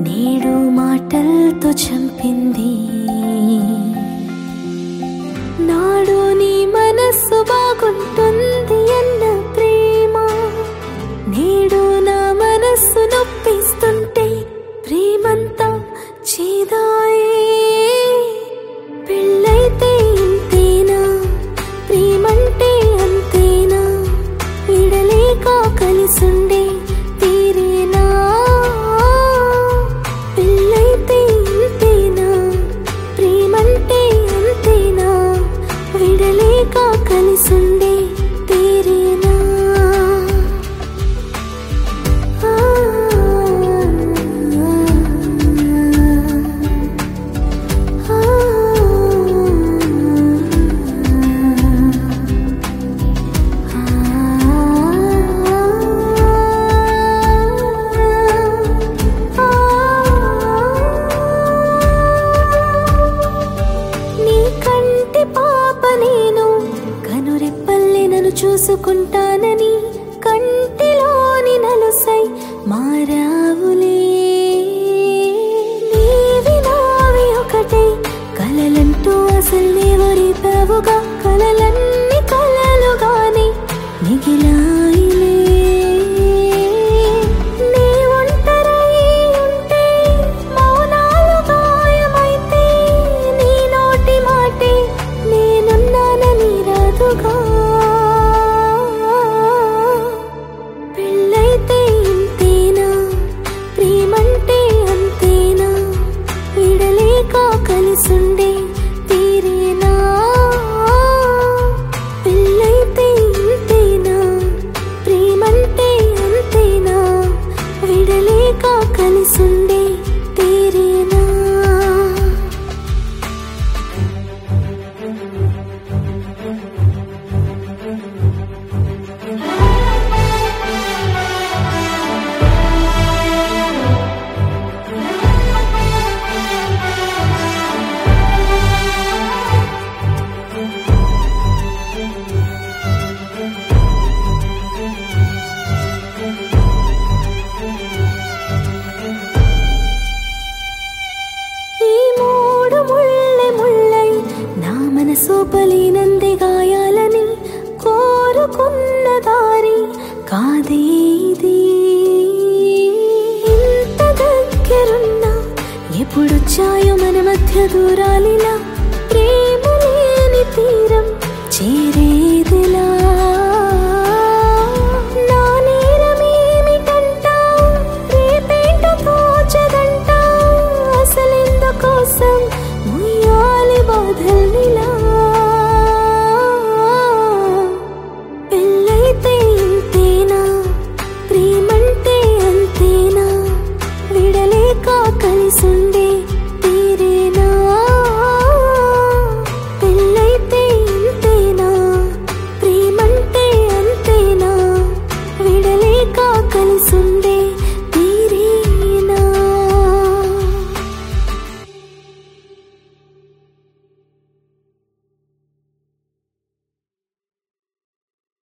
నేడు మాటలతో చంపింది నాడు నీ మనస్సు బాగుంటుంది అన్న ప్రేమ నేడు నా మనస్సు నొప్పిస్తుంటే ప్రేమంతా చేదాయే పెళ్ళైతే ఇంతేనా ప్రేమంటే అంతేనా విడలేక కలిసుండే తీరేనా పెళ్ళైతే ఇంతేనా ప్రేమంటే అంతేనా విడలేక కలిసుండే తీరేనా ఆ నీ కంటి పాప నేను కనురెప్పల్లే నన్ను చూసుకుంటానని కంటిలోని నలుసై మారావులే నీవి నావి ఒకటే కలలంటూ అసలు నీవు రేపావుగా కలలన్నీ కలలుగానే మిగిలాయిలే నీ ఒంటరై ఉంటే మౌనాలు గాయమైతే నీ నోటి మాటే నేనున్నానని రాదుగా పెళ్ళైతే ఇంతేనా ప్రేమంటే అంతేనా విడలేక కలిసుండే తీరేనా పెళ్ళైతే ఇంతేనా ప్రేమంటే అంతేనా విడలేక కలిసుండే తీరేనా ఈ మూడు ముళ్ళె ముళ్ళై నా మనసు పలినంది గాయాలని కోరుకున్న దారి కాదేది ఇంత దగ్గరున్నా ఎప్పుడొచ్చాయో మన మధ్య దూరాలిలా ప్రేమ లేని తీరం చేరేదిలా నా నేరమేమిటంటా రేపేంటో తోచదంటా అసలెందుకోసం ముయ్యాలి బాధల్నిలా పెళ్ళైతే ఇంతేనా ప్రేమంటే అంతేనా విడలేక కలిసుండే